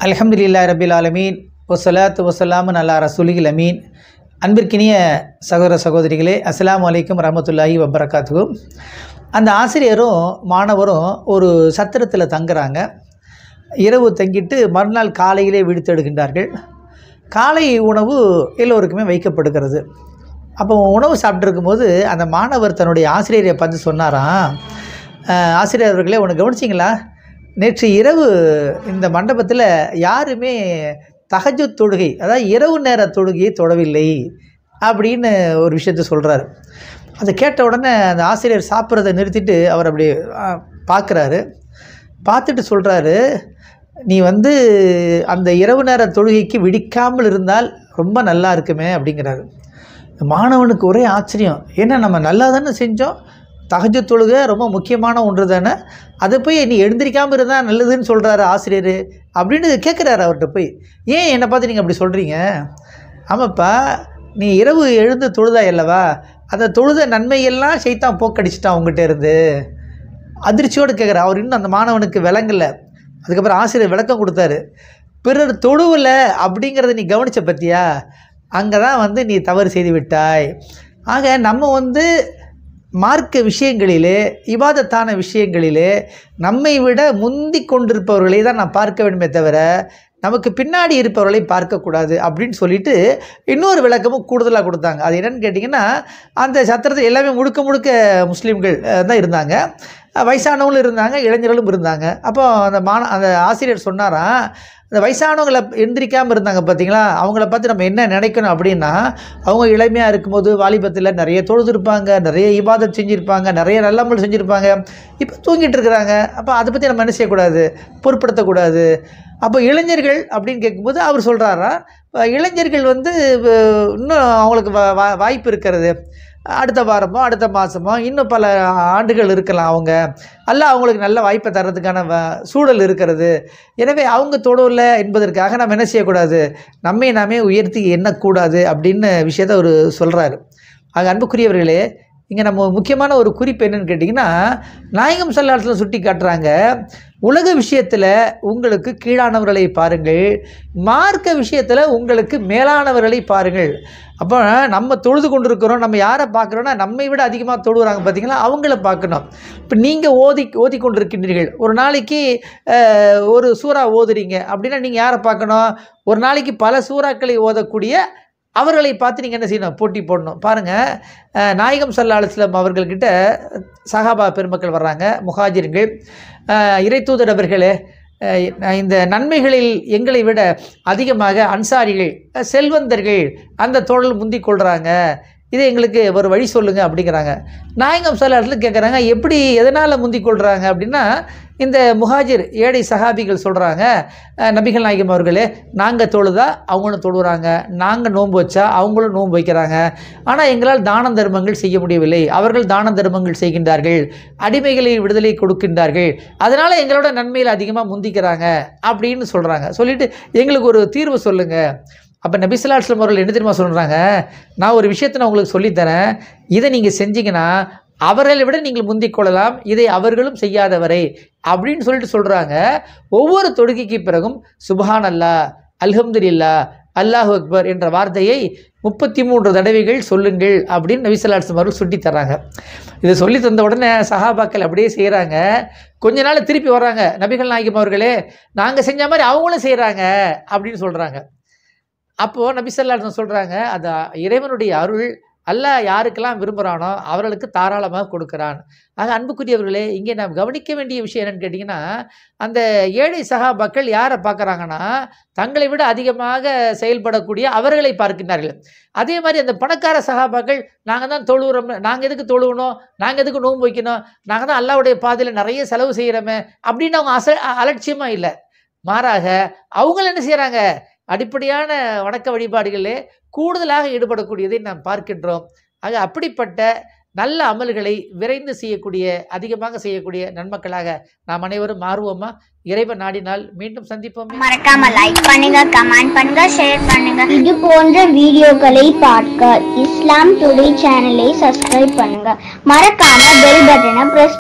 அல்ஹம்துலில்லா ரபில் ஆலமீன் ஒசலாத்து வசலாமு அல்லா ரசூலில் அமீன் அன்பிற்கினிய சகோதர சகோதரிகளே அஸ்ஸலாமு அலைக்கும் ரஹமத்துல்லாஹி வபரகாத்துக்கும் அந்த ஆசிரியரும் மாணவரும் ஒரு சத்திரத்தில் தங்குறாங்க இரவு தங்கிட்டு மறுநாள் காலையிலே விடுத்தெடுக்கின்றார்கள் காலை உணவு எல்லோருக்குமே வைக்கப்படுகிறது அப்போ உணவு சாப்பிட்ருக்கும் போது அந்த மாணவர் தன்னுடைய ஆசிரியரை பார்த்து சொன்னாராம் "அஹ், ஆசிரியர் அவர்களே உன்னை கவனிச்சிங்களா நேற்று இரவு இந்த மண்டபத்தில் யாருமே தஹஜு தொழுகை அதாவது இரவு நேர தொழுகையை தொடவில்லை அப்படின்னு ஒரு விஷயத்த சொல்கிறாரு அதை கேட்ட உடனே அந்த ஆசிரியர் சாப்பிட்றத நிறுத்திட்டு அவர் அப்படி பார்க்குறாரு பார்த்துட்டு சொல்கிறாரு நீ வந்து அந்த இரவு நேர தொழுகைக்கு விடிக்காமல் இருந்தால் ரொம்ப நல்லா இருக்குமே அப்படிங்கிறாரு இந்த மாணவனுக்கு ஒரே ஆச்சரியம் ஏன்னா நம்ம நல்லா தானே செஞ்சோம் தகஜ தொழுகை ரொம்ப முக்கியமான ஒன்று தானே அதை போய் நீ எழுந்திரிக்காமல் இருந்தால் நல்லதுன்னு சொல்கிறாரு ஆசிரியர் அப்படின்னு கேட்குறாரு அவர்கிட்ட போய் ஏன் என்னை பார்த்து நீங்கள் அப்படி சொல்கிறீங்க ஆமாப்பா நீ இரவு எழுந்து தொழுதா அல்லவா அந்த தொழுத நன்மையெல்லாம் செய்தான் போக்கடிச்சிட்டான் உங்ககிட்ட இருந்து அதிர்ச்சியோடு கேட்குற அவர் இன்னும் அந்த மாணவனுக்கு விளங்கலை அதுக்கப்புறம் ஆசிரியர் விளக்கம் கொடுத்தாரு பிறர் தொழுவில் அப்படிங்கிறத நீ கவனிச்ச பத்தியா அங்கே தான் வந்து நீ தவறு செய்து விட்டாய் ஆக நம்ம வந்து மார்க்க விஷயங்களிலே இபாதத்தான விஷயங்களிலே நம்மை விட முந்தி கொண்டிருப்பவர்களை தான் நான் பார்க்க வேண்டுமே தவிர நமக்கு பின்னாடி இருப்பவர்களை பார்க்கக்கூடாது அப்படின்னு சொல்லிட்டு இன்னொரு விளக்கமும் கூடுதலாக கொடுத்தாங்க அது என்னன்னு கேட்டிங்கன்னா அந்த சத்திரத்தில் எல்லாமே முழுக்க முழுக்க முஸ்லீம்கள் அஹ், தான் இருந்தாங்க அஹ், வயசானவங்களும் இருந்தாங்க இளைஞர்களும் இருந்தாங்க அப்போ அந்த மான அந்த ஆசிரியர் சொன்னாராம் அந்த வயசானவங்களை எந்திரிக்காமல் இருந்தாங்க பார்த்தீங்களா அவங்கள பார்த்து நம்ம என்ன நினைக்கணும் அப்படின்னா அவங்க இளமையாக இருக்கும்போது வாலிபத்தில் நிறைய தொழுதுருப்பாங்க நிறைய இபாதத் செஞ்சுருப்பாங்க நிறைய நல்லமல் செஞ்சுருப்பாங்க இப்போ தூங்கிட்டு இருக்கிறாங்க அப்போ அதை பற்றி நம்ம என்ன செய்யக்கூடாது பொருட்படுத்தக்கூடாது அப்போ இளைஞர்கள் அப்படின்னு கேட்கும்போது அவர் சொல்கிறாரா இளைஞர்கள் வந்து அஹ், இன்னும் அவங்களுக்கு வா- வா- வாய்ப்பு இருக்கிறது அடுத்த வாரமோ அடுத்த மாதமோ இன்னும் பல ஆண்டுகள் இருக்கலாம் அவங்க அல்ல அவங்களுக்கு நல்ல வாய்ப்பை தர்றதுக்கான வ- சூழல் இருக்கிறது எனவே அவங்க தொழல என்பதற்காக நம்ம என்ன செய்யக்கூடாது நம்மை நாமே உயர்த்தி எண்ணக்கூடாது அப்படின்னு விஷயத்த அவர் சொல்கிறாரு ஆக அன்புக்குரியவர்களே இங்கே நம்ம முக்கியமான ஒரு குறிப்பு என்னன்னு கேட்டிங்கன்னா நாயகம் சல்லாத்தில் சுட்டி காட்டுறாங்க உலக விஷயத்தில் உங்களுக்கு கீழானவர்களை பாருங்கள் மார்க்க விஷயத்தில் உங்களுக்கு மேலானவர்களை பாருங்கள் அப்போ நம்ம தொழுது கொண்டிருக்கிறோம் நம்ம யாரை பார்க்குறோன்னா நம்மை விட அதிகமாக தொழுகிறாங்க பார்த்தீங்களா அவங்கள பார்க்கணும் இப்போ நீங்கள் ஓதி ஓதி கொண்டிருக்கின்றீர்கள் ஒரு நாளைக்கு அஹ், ஒரு சூறா ஓதுறீங்க அப்படின்னா நீங்கள் யாரை பார்க்கணும் ஒரு நாளைக்கு பல சூறாக்களை ஓதக்கூடிய அவர்களை பார்த்து நீங்கள் என்ன செய்யணும் போட்டி போடணும் பாருங்கள் நாயகம் சல்லா அலுவலம் அவர்கள்கிட்ட சஹாபா பெருமக்கள் வர்றாங்க முஹாஜிர்கள் அஹ், இறைத்தூதர் அவர்களே அஹ், இந்த நன்மைகளில் எங்களை விட அதிகமாக அன்சாரிகள் அஹ், செல்வந்தர்கள் அந்த தோழல் முந்திக் கொள்கிறாங்க இதை எங்களுக்கு ஒரு வழி சொல்லுங்க அப்படிங்கிறாங்க நாயகம் சல்லாட்டில் கேட்குறாங்க எப்படி எதனால் முந்திக் கொள்கிறாங்க அப்படின்னா இந்த முஹாஜிர் ஏழை சஹாபிகள் சொல்கிறாங்க நபிகள் நாயகம் அவர்களே நாங்கள் தொழுதா அவங்களும் தொழுகிறாங்க நாங்கள் நோன்பு வச்சா அவங்களும் நோன்பு வைக்கிறாங்க ஆனால் எங்களால் தான தர்மங்கள் செய்ய முடியவில்லை அவர்கள் தான தர்மங்கள் செய்கின்றார்கள் அடிமைகளை விடுதலை கொடுக்கின்றார்கள் அதனால் எங்களோட நன்மையில் அதிகமாக முந்திக்கிறாங்க அப்படின்னு சொல்கிறாங்க சொல்லிட்டு எங்களுக்கு ஒரு தீர்வு சொல்லுங்கள் அப்போ நபிசுல்லாஸ்லம் அவர்கள் என்ன தெரியுமா சொல்கிறாங்க நான் ஒரு விஷயத்தை நான் உங்களுக்கு சொல்லித்தரேன் இதை நீங்கள் செஞ்சீங்கன்னா அவர்களை விட நீங்கள் முந்திக் கொள்ளலாம் இதை அவர்களும் செய்யாதவரை அப்படின்னு சொல்லிட்டு சொல்கிறாங்க ஒவ்வொரு தொழுகைக்கு பிறகும் சுபஹான் அல்லா அல்ஹம்துலில்லா அல்லாஹு அக்பர் என்ற வார்த்தையை முப்பத்தி மூன்று தடவைகள் சொல்லுங்கள் அப்படின்னு நபிசல்லாஸ்லம் அவர்கள் சுட்டி தர்றாங்க இதை சொல்லி தந்த உடனே சஹாபாக்கள் அப்படியே செய்கிறாங்க கொஞ்ச நாள் திருப்பி வர்றாங்க நபிகள் நாயகம் அவர்களே நாங்கள் செஞ்ச மாதிரி அவங்களும் செய்கிறாங்க அப்படின்னு சொல்கிறாங்க அப்போது நபிசல்லாஸ்லம் சொல்கிறாங்க அது இறைவனுடைய அருள் அல்லாஹ் யாருக்கெல்லாம் விரும்புகிறானோ அவர்களுக்கு தாராளமாக கொடுக்குறான் ஆக அன்புக்குரியவர்களே இங்கே நாம் கவனிக்க வேண்டிய விஷயம் என்னன்னு கேட்டிங்கன்னா அந்த ஏழை சகாபாக்கள் யாரை பார்க்குறாங்கன்னா தங்களை விட அதிகமாக செயல்படக்கூடிய அவர்களை பார்க்கின்றார்கள் அதே மாதிரி அந்த பணக்கார சகாபாக்கள் நாங்கள் தான் தொழுகிறோம் நாங்கள் எதுக்கு தொழுகணும் நாங்கள் எதுக்கு நோன்பு வைக்கணும் நாங்கள் தான் அல்லாவுடைய பாதையில் நிறைய செலவு செய்கிறோமே அப்படின்னு அவங்க அச அலட்சியமாக இல்லை மாறாக அவங்கள என்ன செய்கிறாங்க அடிப்படையான வணக்க வழிபாடுகளிலே கூடுதலாக ஈடுபடக்கூடியதை நாம் பார்க்கின்றோம் ஆக அப்படிப்பட்ட நல்ல அமல்களை விரைந்து செய்யக்கூடிய அதிகமாக செய்யக்கூடிய நன்மக்களாக நாம் அனைவரும் மாறுவோமா இறைவன் நாடினால் மீண்டும் சந்திப்போமே மறக்காம லைக் பண்ணுங்க கமெண்ட் பண்ணுங்க ஷேர் பண்ணுங்க இது போன்ற வீடியோக்களை பார்க்க இஸ்லாம் டுடே சேனலை சப்ஸ்கிரைப் பண்ணுங்க மறக்காம பெல் பட்டனை பிரஸ்